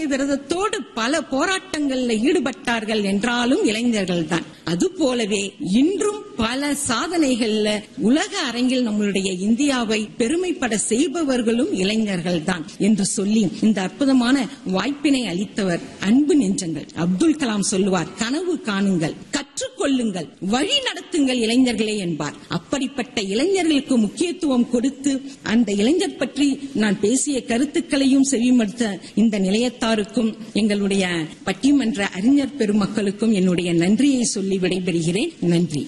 விரதத்தோடு பல போராட்டங்கள்ல ஈடுபட்டார்கள் என்றாலும் இளைஞர்கள் தான் அது போலவே இன்றும் பல சாதனைகள்ல உலக அரங்கில் நம்மளுடைய இந்தியாவை பெருமைப்பட செய்பவர்களும் இளைஞர்கள் தான் என்று சொல்லி இந்த அற்புதமான வாய்ப்பினை அளித்தவர் அன்பு நெஞ்சங்கள் அப்துல் கலாம் சொல்லுவார் கனவு காணுங்கள் கற்றுக்கொள்ளுங்கள் வழி நடத்துங்கள் இளைஞர்களே என்பார் அப்படிப்பட்ட இளைஞர்களுக்கு முக்கியத்துவம் கொடுத்து அந்த இளைஞர் பற்றி நான் பேசிய கருத்துக்களையும் செவிமடுத்த இந்த நிலையத்தாருக்கும் எங்களுடைய பட்டிமன்ற அறிஞர் பெருமக்களுக்கும் என்னுடைய நன்றியை சொல்லி விடைபெறுகிறேன் நன்றி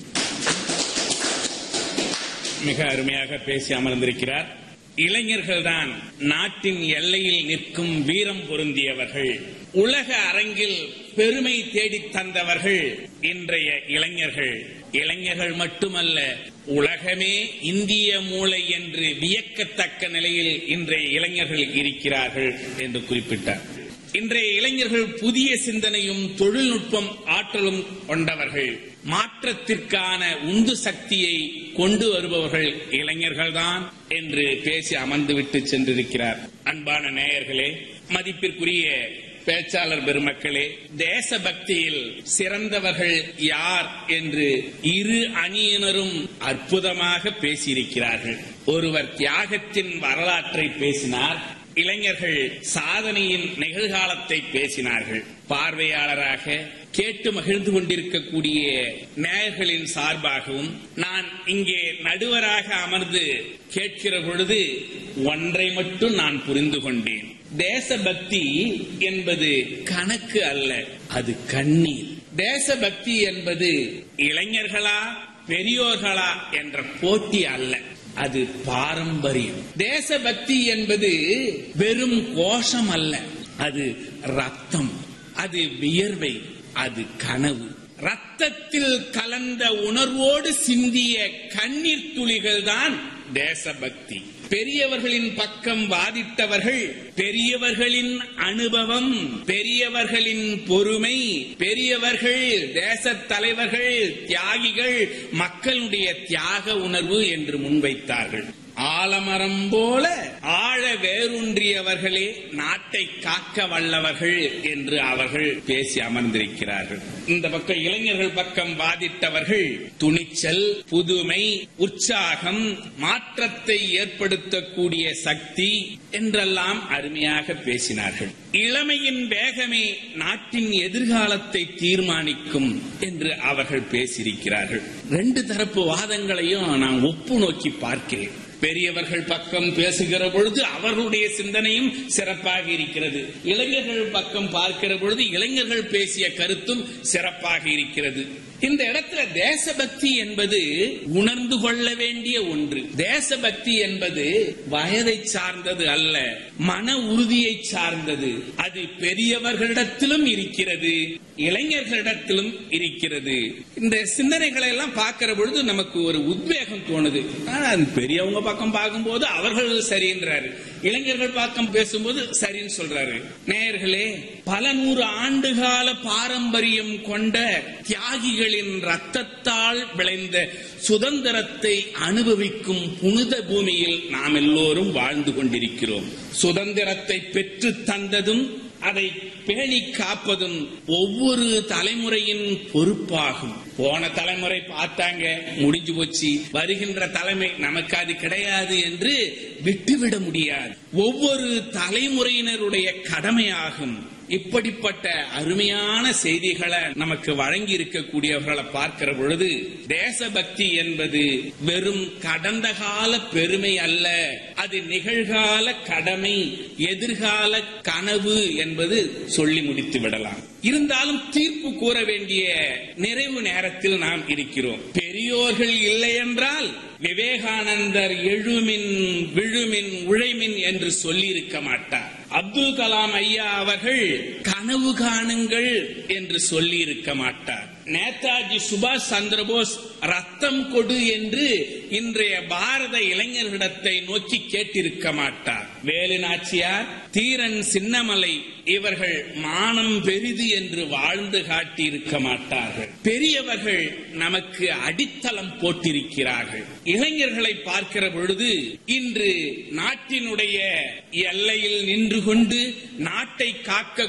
மிக அருமையாக பேசி அமர்ந்திருக்கிறார் இளைஞர்கள்தான் நாட்டின் எல்லையில் நிற்கும் வீரம் பொருந்தியவர்கள் உலக அரங்கில் பெருமை தேடித் தந்தவர்கள் இன்றைய இளைஞர்கள் இளைஞர்கள் மட்டுமல்ல உலகமே இந்திய மூளை என்று வியக்கத்தக்க நிலையில் இன்றைய இளைஞர்கள் இருக்கிறார்கள் என்று குறிப்பிட்டார் இன்றைய இளைஞர்கள் புதிய சிந்தனையும் தொழில்நுட்பம் ஆற்றலும் கொண்டவர்கள் மாற்றத்திற்கான உந்து சக்தியை கொண்டு வருபவர்கள் இளைஞர்கள்தான் என்று பேசி அமர்ந்துவிட்டு சென்றிருக்கிறார் அன்பான நேயர்களே மதிப்பிற்குரிய பேச்சாளர் பெருமக்களே தேசபக்தியில் சிறந்தவர்கள் யார் என்று இரு அணியினரும் அற்புதமாக பேசியிருக்கிறார்கள் ஒருவர் தியாகத்தின் வரலாற்றை பேசினார் இளைஞர்கள் சாதனையின் நிகழ்காலத்தை பேசினார்கள் பார்வையாளராக கேட்டு மகிழ்ந்து கொண்டிருக்கக்கூடிய நேயர்களின் சார்பாகவும் நான் இங்கே நடுவராக அமர்ந்து கேட்கிற பொழுது ஒன்றை மட்டும் நான் புரிந்து கொண்டேன் தேசபக்தி என்பது கணக்கு அல்ல அது கண்ணீர் தேசபக்தி என்பது இளைஞர்களா பெரியோர்களா என்ற போட்டி அல்ல அது பாரம்பரியம் தேசபக்தி என்பது வெறும் கோஷம் அல்ல அது ரத்தம் அது வியர்வை அது கனவு ரத்தத்தில் கலந்த உணர்வோடு சிந்திய கண்ணீர் துளிகள் தான் தேசபக்தி பெரியவர்களின் பக்கம் வாதிட்டவர்கள் பெரியவர்களின் அனுபவம் பெரியவர்களின் பொறுமை பெரியவர்கள் தேச தலைவர்கள் தியாகிகள் மக்களுடைய தியாக உணர்வு என்று முன்வைத்தார்கள் ஆலமரம் போல ஆழ வேரூன்றியவர்களே நாட்டை காக்க வல்லவர்கள் என்று அவர்கள் பேசி அமர்ந்திருக்கிறார்கள் இந்த பக்கம் இளைஞர்கள் பக்கம் வாதிட்டவர்கள் துணிச்சல் புதுமை உற்சாகம் மாற்றத்தை ஏற்படுத்தக்கூடிய சக்தி என்றெல்லாம் அருமையாக பேசினார்கள் இளமையின் வேகமே நாட்டின் எதிர்காலத்தை தீர்மானிக்கும் என்று அவர்கள் பேசியிருக்கிறார்கள் ரெண்டு தரப்பு வாதங்களையும் நான் ஒப்பு நோக்கி பார்க்கிறேன் பெரியவர்கள் பக்கம் பேசுகிற பொழுது அவர்களுடைய சிந்தனையும் சிறப்பாக இருக்கிறது இளைஞர்கள் பக்கம் பார்க்கிற பொழுது இளைஞர்கள் பேசிய கருத்தும் சிறப்பாக இருக்கிறது இந்த இடத்துல தேசபக்தி என்பது உணர்ந்து கொள்ள வேண்டிய ஒன்று தேசபக்தி என்பது வயதை சார்ந்தது அல்ல மன உறுதியை சார்ந்தது அது பெரியவர்களிடத்திலும் இருக்கிறது இளைஞர்களிடத்திலும் இருக்கிறது இந்த சிந்தனைகளை எல்லாம் பார்க்கிற பொழுது நமக்கு ஒரு உத்வேகம் தோணுது ஆனா, அது பெரியவங்க பக்கம் பார்க்கும்போது அவர்கள் சரின்றாரு இளைஞர்கள் பக்கம் பேசும்போது சரின்னு சொல்றாரு நேயர்களே பல நூறு ஆண்டுகால பாரம்பரியம் கொண்ட தியாகிகளின் ரத்தத்தால் விளைந்த சுதந்திரத்தை அனுபவிக்கும் புனித பூமியில் நாம் எல்லோரும் வாழ்ந்து கொண்டிருக்கிறோம் சுதந்திரத்தை பெற்று தந்ததும் அதை பேணி காப்பதும் ஒவ்வொரு தலைமுறையின் பொறுப்பாகும் போன தலைமுறை பார்த்தாங்க முடிஞ்சு போச்சு வருகின்ற தலைமை நமக்கு அது கிடையாது என்று விட்டுவிட முடியாது ஒவ்வொரு தலைமுறையினருடைய கடமையாகும் இப்படிப்பட்ட அருமையான செய்திகளை நமக்கு வழங்கி இருக்கக்கூடியவர்களை பார்க்கிற பொழுது தேசபக்தி என்பது வெறும் கடந்த கால பெருமை அல்ல அது நிகழ்கால கடமை எதிர்கால கனவு என்பது சொல்லி முடித்து விடலாம் இருந்தாலும் தீர்ப்பு கூற வேண்டிய நிறைவு நேரத்தில் நாம் இருக்கிறோம் பெரியோர்கள் இல்லை என்றால் விவேகானந்தர் எழுமின் விழுமின் உழைமின் என்று சொல்லியிருக்க மாட்டார் அப்துல் கலாம் ஐயா அவர்கள் கனவு காணுங்கள் என்று சொல்லி இருக்க மாட்டார் நேதாஜி சுபாஷ் சந்திரபோஸ் ரத்தம் கொடு என்று இன்றைய பாரத இளைஞர்களிடத்தை நோக்கி கேட்டிருக்க மாட்டார் வேலு நாச்சியார் தீரன் சின்னமலை இவர்கள் மானம் பெரிது என்று வாழ்ந்து காட்டியிருக்க மாட்டார்கள் பெரியவர்கள் நமக்கு அடித்தளம் போட்டிருக்கிறார்கள் இளைஞர்களை பார்க்கிற பொழுது இன்று நாட்டினுடைய எல்லையில் நின்று கொண்டு நாட்டை காக்க